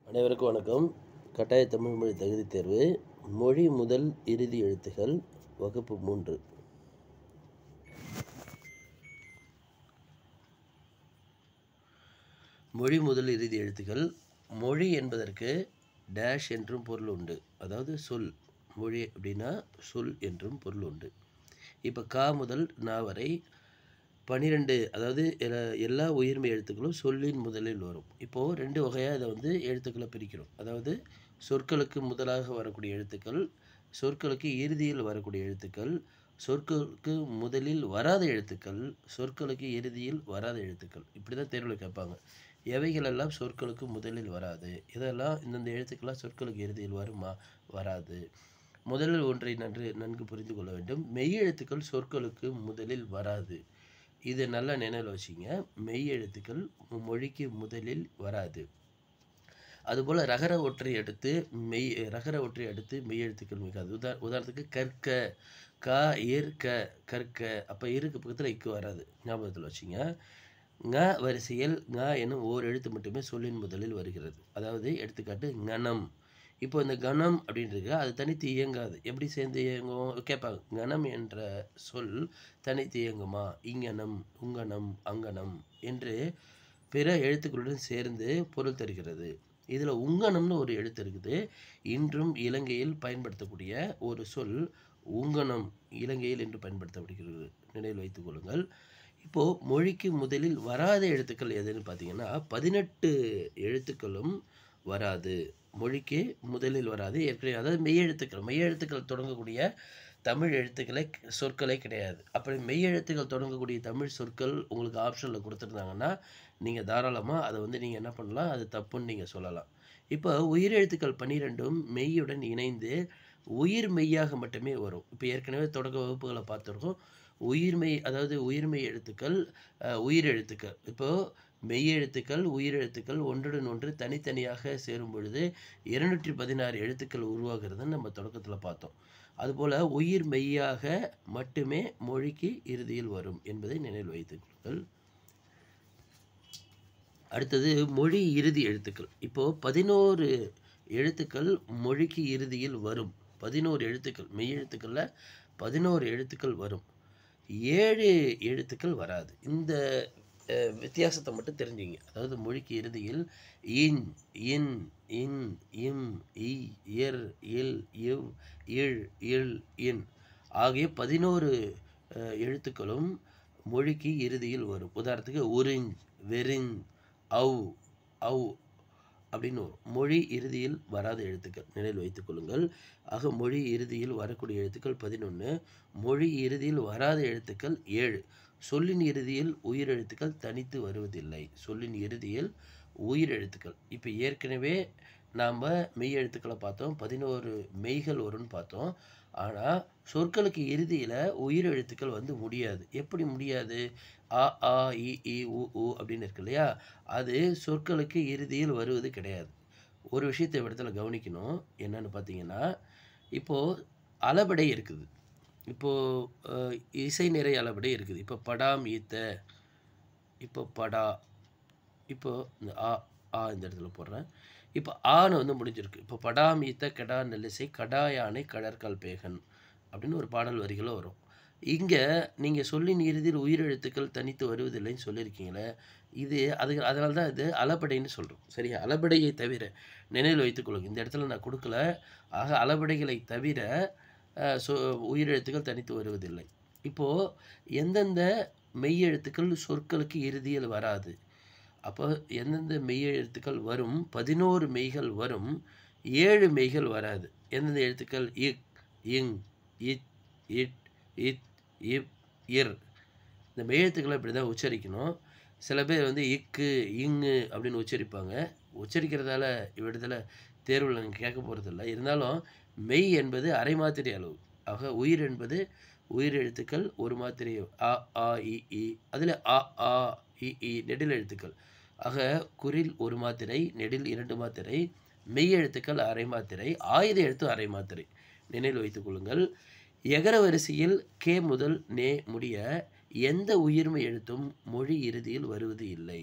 அனைவருக்கும் வணக்கம் கட்டாய தமிழ் மொழி தகுதி தேர்வு மொழி முதல் இறுதி எழுத்துகள் வகுப்பு மூன்று மொழி முதல் இறுதி எழுத்துக்கள் மொழி என்பதற்கு டேஷ் என்றும் பொருள் உண்டு அதாவது சொல் மொழி அப்படின்னா சொல் என்றும் பொருள் உண்டு இப்போ கா முதல் நா வரை பன்னிரெண்டு அதாவது எல- எல்லா உயிர்மை எழுத்துக்களும் சொல்லின் முதலில் வரும் இப்போது ரெண்டு வகையாக இதை வந்து எழுத்துக்களை பிரிக்கிறோம் அதாவது சொற்களுக்கு முதலாக வரக்கூடிய எழுத்துக்கள் சொற்களுக்கு இறுதியில் வரக்கூடிய எழுத்துக்கள் சொற்களுக்கு முதலில் வராத எழுத்துக்கள் சொற்களுக்கு இறுதியில் வராத எழுத்துக்கள் இப்படி தான் தேர்வில் கேட்பாங்க எவைகளெல்லாம் சொற்களுக்கு முதலில் வராது இதெல்லாம் இந்தந்த எழுத்துக்கள்லாம் சொற்களுக்கு இறுதியில் வருமா வராது முதலில் ஒன்றை நன்று நன்கு புரிந்து கொள்ள வேண்டும் மெய் எழுத்துக்கள் சொற்களுக்கு முதலில் வராது இது நல்லா நினைவில் வச்சுங்க மெய் எழுத்துக்கள் மொழிக்கு முதலில் வராது அதுபோல் ரகர ஒற்றை எடுத்து மெய் ரகர ஒற்றை அடுத்து மெய் எழுத்துக்கள் மிகாது உதா உதாரணத்துக்கு கற்க கா ஏர் க கற்க அப்போ இருக்கு பக்கத்தில் இக்கு வராது ஞாபகத்தில் வச்சுங்க ங வரிசையில் ங எனும் ஓர் எழுத்து மட்டுமே சொல்லின் முதலில் வருகிறது அதாவது எடுத்துக்காட்டு கணம் இப்போ இந்த கணம் அப்படின்றது அது தனித்து இயங்காது எப்படி சேர்ந்து இயங்கும் கேட்பாங்க கணம் என்ற சொல் தனித்து இயங்குமா இங்கனம் உங்கனம் அங்கனம் என்று பிற எழுத்துக்களுடன் சேர்ந்து பொருள் தருகிறது இதில் உங்கனம்னு ஒரு எழுத்து இருக்குது இன்றும் இலங்கையில் பயன்படுத்தக்கூடிய ஒரு சொல் உங்கனம் இலங்கையில் என்று பயன்படுத்தப்படுகிறது நினைவில் வைத்துக் கொள்ளுங்கள் இப்போது மொழிக்கு முதலில் வராத எழுத்துக்கள் எதுன்னு பார்த்தீங்கன்னா பதினெட்டு எழுத்துக்களும் வராது மொழிக்கு முதலில் வராது ஏற்கனவே அதாவது மெய் எழுத்துக்கள் மெய் எழுத்துக்கள் தொடங்கக்கூடிய தமிழ் எழுத்துக்களை சொற்களே கிடையாது அப்படி மெய் எழுத்துக்கள் தொடங்கக்கூடிய தமிழ் சொற்கள் உங்களுக்கு ஆப்ஷனில் கொடுத்துருந்தாங்கன்னா நீங்கள் தாராளமாக அதை வந்து நீங்கள் என்ன பண்ணலாம் அது தப்புன்னு நீங்கள் சொல்லலாம் இப்போ உயிரெழுத்துக்கள் பன்னிரெண்டும் மெய்யுடன் இணைந்து உயிர் மெய்யாக மட்டுமே வரும் இப்போ ஏற்கனவே தொடக்க வகுப்புகளை பார்த்துருக்கோம் உயிர்மெய் அதாவது உயிர்மெய் எழுத்துக்கள் அஹ், உயிர் எழுத்துக்கள் இப்போது மெய் எழுத்துக்கள் உயிர் எழுத்துக்கள் ஒன்றுடன் ஒன்று தனித்தனியாக சேரும் பொழுது இருநூற்றி பதினாறு எழுத்துக்கள் உருவாகிறதுன்னு நம்ம தொடக்கத்தில் பார்த்தோம் அதுபோல் உயிர் மெய்யாக மட்டுமே மொழிக்கு இறுதியில் வரும் என்பதை நினைவில் வைத்துக் கொள்ளுங்கள் அடுத்தது மொழி இறுதி எழுத்துக்கள் இப்போது பதினோரு எழுத்துக்கள் மொழிக்கு இறுதியில் வரும் பதினோரு எழுத்துக்கள் மெய் எழுத்துக்களில் பதினோரு எழுத்துக்கள் வரும் ஏழு எழுத்துக்கள் வராது இந்த அஹ், வித்தியாசத்தை மட்டும் தெரிஞ்சுங்க அதாவது மொழிக்கு இறுதியில் இன் இன் இன் இம் இ எர் இல் இவ் இழ் இல் இன் ஆகிய பதினோரு அஹ், எழுத்துக்களும் மொழிக்கு இறுதியில் வரும் உதாரணத்துக்கு உறிஞ் வெறிஞ் அவ் அவ் அப்படின்னு வரும் மொழி இறுதியில் வராத எழுத்துக்கள் நினைவில் வைத்துக் கொள்ளுங்கள் ஆக மொழி இறுதியில் வரக்கூடிய எழுத்துக்கள் பதினொன்று மொழி இறுதியில் வராத எழுத்துக்கள் ஏழு சொல்லின் இறுதியில் உயிரெழுத்துக்கள் தனித்து வருவதில்லை சொல்லின் இறுதியில் உயிரெழுத்துக்கள் இப்போ ஏற்கனவே நாம் மெய் எழுத்துக்களை பார்த்தோம் பதினோரு மெய்கள் வரும்னு பார்த்தோம் ஆனால் சொற்களுக்கு இறுதியில் உயிரெழுத்துக்கள் வந்து முடியாது எப்படி முடியாது ஆ ஆ இ இ உ உ அப்படின்னு இருக்கு இல்லையா அது சொற்களுக்கு இறுதியில் வருவது கிடையாது ஒரு விஷயத்தை இந்த இடத்துல கவனிக்கணும் என்னன்னு பார்த்தீங்கன்னா இப்போது அளபடை இருக்குது இப்போது இசை நிறை அளபடை இருக்குது இப்போ படாம் ஈத்த இப்போ படா இப்போ இந்த ஆ ஆ இந்த இடத்துல போடுறேன் இப்போ ஆன்னு வந்து முடிஞ்சிருக்கு இப்போ படாம் ஈத்த கெடா நெல்லிசை கடா யானை கடற்கால் பேகன் அப்படின்னு ஒரு பாடல் வரிகளும் வரும் இங்கே நீங்கள் சொல்லின் இறுதியில் உயிரெழுத்துக்கள் தனித்து வருவதில்லைன்னு சொல்லியிருக்கீங்களே இது அது அதனால தான் இது அளபடைன்னு சொல்கிறோம் சரியா அளபடையை தவிர நினைவில் வைத்துக்கொள்ளுங்க இந்த இடத்துல நான் கொடுக்கல ஆக அளபடைகளை தவிர அஹ், சொ உயிரெழுத்துக்கள் தனித்து வருவதில்லை இப்போது எந்தெந்த மெய்யெழுத்துக்கள் சொற்களுக்கு இறுதியில் வராது அப்போ எந்தெந்த மெய்யெழுத்துக்கள் வரும் பதினோரு மெய்கள் வரும் ஏழு மெய்கள் வராது எந்தெந்த எழுத்துக்கள் இக் இங் இத் இட் இத் இப் இர் இந்த மெய்யெழுத்துக்களை இப்படி தான் உச்சரிக்கணும் சில பேர் வந்து இக்கு இங்கு அப்படின்னு உச்சரிப்பாங்க உச்சரிக்கிறதால இவ்விடத்தில் தேர்வில் நீங்கள் கேட்க போகிறதில்ல இருந்தாலும் மெய் என்பது அரை மாத்திரை அளவு ஆக உயிர் என்பது உயிர் எழுத்துக்கள் ஒரு மாத்திரை அ ஆ இ இ அதில் அ ஆ இ இ நெடில் எழுத்துக்கள் ஆக குறில் ஒரு மாத்திரை நெடில் இரண்டு மாத்திரை மெய் எழுத்துக்கள் அரை மாத்திரை ஆயுத எழுத்து அரை மாத்திரை நினைவில் வைத்துக் கொள்ளுங்கள் எகர வரிசையில் கே முதல் நே முடிய எந்த உயிர்மை எழுத்தும் மொழி இறுதியில் வருவது இல்லை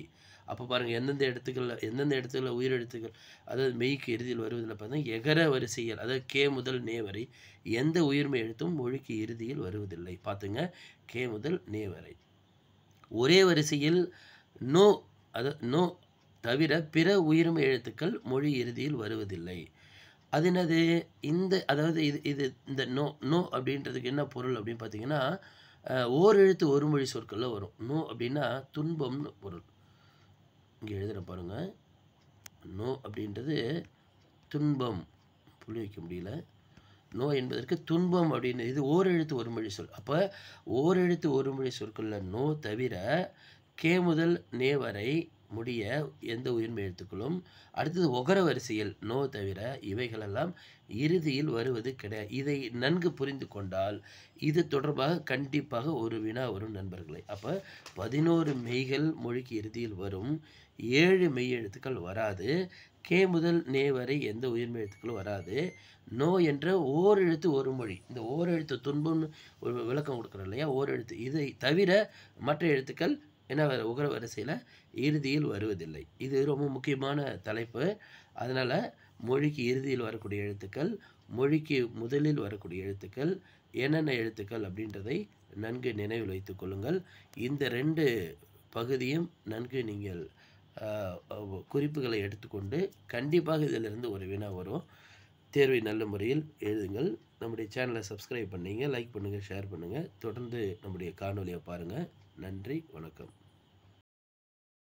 அப்போ பாருங்கள் எந்தெந்த இடத்துக்களில் எந்தெந்த இடத்துல உயிரெழுத்துக்கள் அதாவது மெய்க்கு இறுதியில் வருவதில் பார்த்தீங்கன்னா எகர வரிசையில் அதாவது கே முதல் நே வரை எந்த உயிர்மை எழுத்தும் மொழிக்கு இறுதியில் வருவதில்லை பார்த்துங்க கே முதல் நே வரை ஒரே வரிசையில் நோ அது நோ தவிர பிற உயிர்மை எழுத்துக்கள் மொழி இறுதியில் வருவதில்லை அது என்னது இந்த அதாவது இது இது இந்த நோ நோ அப்படின்றதுக்கு என்ன பொருள் அப்படின்னு பார்த்தீங்கன்னா அஹ், ஓர் எழுத்து ஒரு மொழி சொற்களில் வரும் நோ அப்படின்னா துன்பம்னு பொருள் இங்கே எழுதுகிற பாருங்க நோ அப்படின்றது துன்பம் புள்ளி வைக்க முடியல நோ என்பதற்கு துன்பம் அப்படின்னு இது ஓரெழுத்து ஒரு மொழி சொல் அப்போ ஓரெழுத்து ஒரு மொழி சொற்களில் நோ தவிர கே முதல் நே வரை முடிய எந்த உயிர்மை எழுத்துக்களும் அடுத்தது ஒகர வரிசையில் நோ தவிர இவைகளெல்லாம் இறுதியில் வருவது கிடையாது இதை நன்கு புரிந்து கொண்டால் இது தொடர்பாக கண்டிப்பாக ஒரு வினா வரும் நண்பர்களே அப்போ பதினோரு மெய்கள் மொழிக்கு இறுதியில் வரும் ஏழு மெய் எழுத்துக்கள் வராது கே முதல் நே வரை எந்த உயிர்மெய் எழுத்துக்களும் வராது நோ என்ற ஓர் எழுத்து ஒரு மொழி இந்த ஓர் எழுத்து துன்பம்னு ஒரு விளக்கம் கொடுக்குறோம் இல்லையா ஓர் எழுத்து இதை தவிர மற்ற எழுத்துக்கள் என்ன வ- உகர வரிசையில் இறுதியில் வருவதில்லை இது ரொம்ப முக்கியமான தலைப்பு அதனால் மொழிக்கு இறுதியில் வரக்கூடிய எழுத்துக்கள் மொழிக்கு முதலில் வரக்கூடிய எழுத்துக்கள் என்னென்ன எழுத்துக்கள் அப்படின்றதை நன்கு நினைவில் வைத்துக் கொள்ளுங்கள் இந்த ரெண்டு பகுதியும் நன்கு நீங்கள் ஆஹ், அஹ், குறிப்புகளை எடுத்துக்கொண்டு கண்டிப்பாக இதிலிருந்து ஒரு வினா வரும் தேர்வை நல்ல முறையில் எழுதுங்கள் நம்முடைய சேனலை சப்ஸ்கிரைப் பண்ணீங்க லைக் பண்ணுங்கள் ஷேர் பண்ணுங்கள் தொடர்ந்து நம்முடைய காணொலியை பாருங்கள் நன்றி வணக்கம்